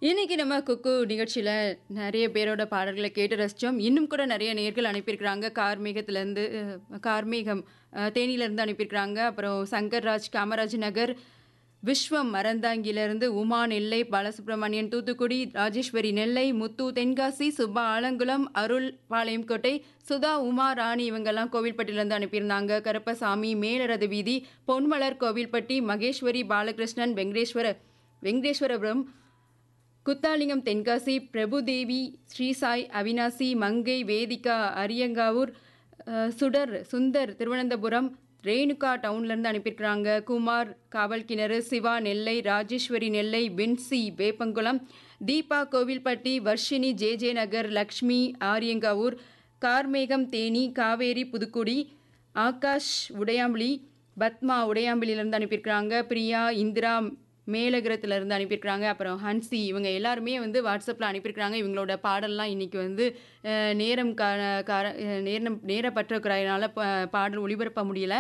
இன்னைக்கு நம்ம குக்கு நிகழ்ச்சியில் நிறைய பேரோட பாடல்களை கேட்டு ரசித்தோம் இன்னும் கூட நிறைய நேர்கள் அனுப்பியிருக்கிறாங்க கார்மேகத்திலேருந்து கார்மேகம் அஹ், தேனியிலேருந்து அனுப்பியிருக்கிறாங்க அப்புறம் சங்கர்ராஜ் காமராஜ் நகர் விஸ்வம் மரந்தாங்கிலிருந்து உமா நெல்லை பாலசுப்ரமணியன் தூத்துக்குடி ராஜேஸ்வரி நெல்லை முத்து தென்காசி சுப்பா ஆலங்குளம் அருள் பாளையம்கோட்டை சுதா உமா ராணி இவங்கெல்லாம் கோவில்பட்டியிலேருந்து அனுப்பியிருந்தாங்க கருப்பசாமி மேலரத வீதி பொன்மலர் கோவில்பட்டி மகேஸ்வரி பாலகிருஷ்ணன் வெங்கடேஸ்வர வெங்கடேஸ்வரபுரம் குத்தாலிங்கம் தென்காசி பிரபுதேவி ஸ்ரீசாய் அவினாசி மங்கை வேதிகா அரியங்காவூர் அஹ், சுடர் சுந்தர் திருவனந்தபுரம் ரேணுகா டவுன்லேருந்து அனுப்பியிருக்கிறாங்க குமார் காவல் கிணறு சிவா நெல்லை ராஜேஸ்வரி நெல்லை வின்சி வேப்பங்குளம் தீபா கோவில்பட்டி வர்ஷினி ஜே ஜே நகர் லக்ஷ்மி ஆரியங்காவூர் கார்மேகம் தேனி காவேரி புதுக்குடி ஆகாஷ் உடையாம்புலி பத்மா உடையாம்பலியிலேருந்து அனுப்பியிருக்கிறாங்க பிரியா இந்திரா மேலகரத்துலேருந்து அனுப்பியிருக்கிறாங்க அப்புறம் ஹன்சி இவங்க எல்லாருமே வந்து வாட்ஸ்அப்பில் அனுப்பியிருக்கிறாங்க இவங்களோட பாடல்லாம் இன்றைக்கி வந்து அஹ், நேரம் கார கார அஹ், நேரம் நேர பற்றாக்குறையினால ப- பாடல் ஒளிபரப்ப முடியல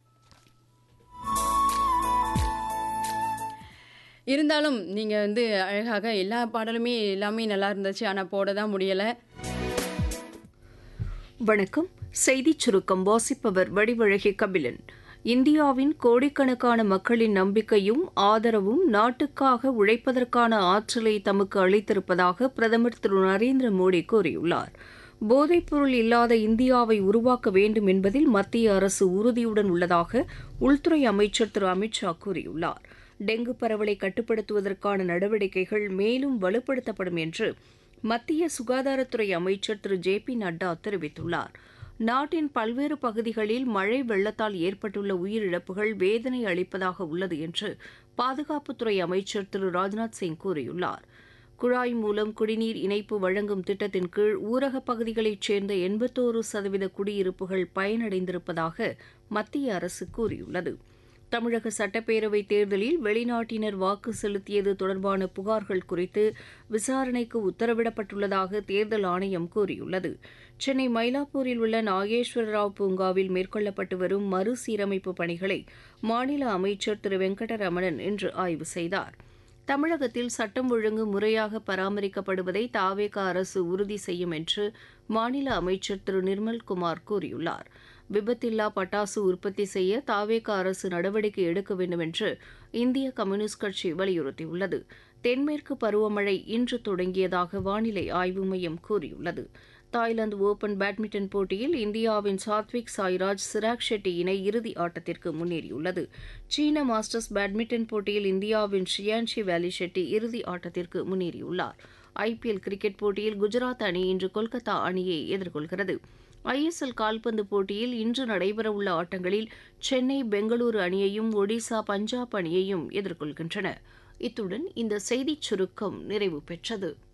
இருந்தாலும் நீங்கள் வந்து அழகாக எல்லா பாடலுமே எல்லாமே நல்லா இருந்துச்சு ஆனால் போட தான் முடியலை வணக்கம் செய்திச் சுருக்கம் வாசிப்பவர் வடிவழகி கபிலன் இந்தியாவின் கோடிக்கணக்கான மக்களின் நம்பிக்கையும் ஆதரவும் நாட்டுக்காக உழைப்பதற்கான ஆற்றலை தமக்கு அளித்திருப்பதாக பிரதமர் திரு நரேந்திர மோடி கூறியுள்ளார் போதைப்பொருள் இல்லாத இந்தியாவை உருவாக்க வேண்டும் என்பதில் மத்திய அரசு உறுதியுடன் உள்ளதாக உள்துறை அமைச்சர் திரு அமித்ஷா கூறியுள்ளார் டெங்கு பரவலை கட்டுப்படுத்துவதற்கான நடவடிக்கைகள் மேலும் வலுப்படுத்தப்படும் என்று மத்திய சுகாதாரத்துறை அமைச்சர் திரு ஜே பி நட்டா தெரிவித்துள்ளார் நாட்டின் பல்வேறு பகுதிகளில் மழை வெள்ளத்தால் ஏற்பட்டுள்ள உயிரிழப்புகள் வேதனை அளிப்பதாக உள்ளது என்று பாதுகாப்புத்துறை அமைச்சர் திரு ராஜ்நாத் சிங் கூறியுள்ளார் குழாய் மூலம் குடிநீர் இணைப்பு வழங்கும் திட்டத்தின் கீழ் ஊரகப் பகுதிகளைச் சேர்ந்த எண்பத்தோரு சதவீத குடியிருப்புகள் பயனடைந்திருப்பதாக மத்திய அரசு கூறியுள்ளது தமிழக சட்டப்பேரவைத் தேர்தலில் வெளிநாட்டினர் வாக்கு செலுத்தியது தொடர்பான புகார்கள் குறித்து விசாரணைக்கு உத்தரவிடப்பட்டுள்ளதாக தேர்தல் ஆணையம் கூறியுள்ளது சென்னை மயிலாப்பூரில் உள்ள நாகேஸ்வர ராவ் பூங்காவில் மேற்கொள்ளப்பட்டு வரும் மறுசீரமைப்பு பணிகளை மாநில அமைச்சர் திரு வெங்கடரமணன் இன்று ஆய்வு செய்தார் தமிழகத்தில் சட்டம் ஒழுங்கு முறையாக பராமரிக்கப்படுவதை தாவேக அரசு உறுதி செய்யும் என்று மாநில அமைச்சர் திரு நிர்மல்குமார் கூறியுள்ளார் விபத்தில்லா பட்டாசு உற்பத்தி செய்ய தாவேக அரசு நடவடிக்கை எடுக்க வேண்டும் என்று இந்திய கம்யூனிஸ்ட் கட்சி வலியுறுத்தியுள்ளது தென்மேற்கு பருவமழை இன்று தொடங்கியதாக வானிலை ஆய்வு மையம் கூறியுள்ளது தாய்லாந்து ஓபன் பேட்மிண்டன் போட்டியில் இந்தியாவின் சாத்விக் சாய்ராஜ் சிராக் ஷெட்டி இணை இறுதி ஆட்டத்திற்கு முன்னேறியுள்ளது சீன மாஸ்டர்ஸ் பேட்மிண்டன் போட்டியில் இந்தியாவின் ஷியான்ஷி வேலி ஷெட்டி இறுதி ஆட்டத்திற்கு முன்னேறியுள்ளார் ஐபிஎல் கிரிக்கெட் போட்டியில் குஜராத் அணி இன்று கொல்கத்தா அணியை எதிர்கொள்கிறது ஐஎஸ்எல் கால்பந்து போட்டியில் இன்று நடைபெறவுள்ள ஆட்டங்களில் சென்னை பெங்களூரு அணியையும் ஒடிசா பஞ்சாப் அணியையும் எதிர்கொள்கின்றன இத்துடன் இந்த செய்திச் சுருக்கம் நிறைவு பெற்றது